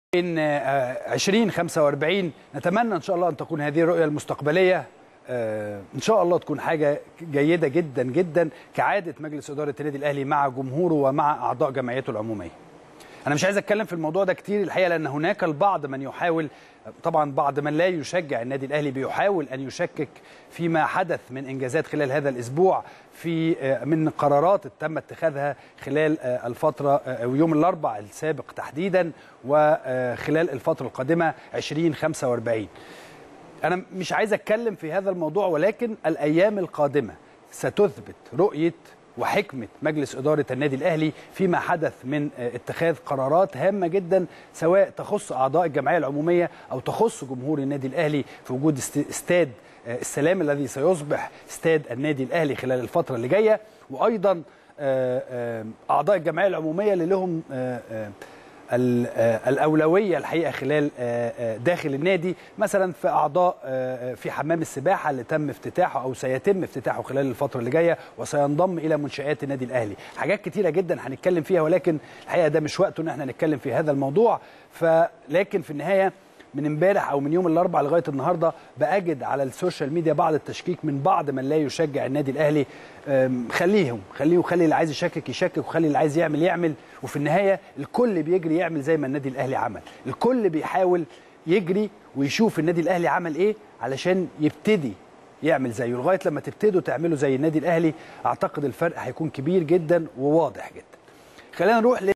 ان 2045 نتمنى ان شاء الله ان تكون هذه الرؤيه المستقبليه ان شاء الله تكون حاجه جيده جدا جدا كعاده مجلس اداره النادي الاهلي مع جمهوره ومع اعضاء جمعيته العموميه. انا مش عايز اتكلم في الموضوع ده كتير الحقيقه لان هناك البعض من يحاول طبعا بعض من لا يشجع النادي الاهلي بيحاول ان يشكك فيما حدث من انجازات خلال هذا الاسبوع في من قرارات تم اتخاذها خلال الفتره او يوم الاربع السابق تحديدا وخلال الفتره القادمه 2045 انا مش عايز اتكلم في هذا الموضوع ولكن الايام القادمه ستثبت رؤيه وحكمه مجلس اداره النادي الاهلي فيما حدث من اتخاذ قرارات هامه جدا سواء تخص اعضاء الجمعيه العموميه او تخص جمهور النادي الاهلي في وجود استاد السلام الذي سيصبح استاد النادي الاهلي خلال الفتره اللي جايه وايضا اعضاء الجمعيه العموميه اللي لهم الاولويه الحقيقه خلال داخل النادي مثلا في اعضاء في حمام السباحه اللي تم افتتاحه او سيتم افتتاحه خلال الفتره اللي جايه وسينضم الى منشات النادي الاهلي حاجات كتيره جدا هنتكلم فيها ولكن الحقيقه ده مش وقته ان احنا نتكلم في هذا الموضوع فلكن في النهايه من امبارح او من يوم الاربعاء لغايه النهارده باجد على السوشيال ميديا بعض التشكيك من بعض من لا يشجع النادي الاهلي خليهم خليه وخلي اللي عايز يشكك يشكك وخلي اللي عايز يعمل يعمل وفي النهايه الكل بيجري يعمل زي ما النادي الاهلي عمل الكل بيحاول يجري ويشوف النادي الاهلي عمل ايه علشان يبتدي يعمل زيه لغايه لما تبتدوا تعملوا زي النادي الاهلي اعتقد الفرق هيكون كبير جدا وواضح جدا خلينا نروح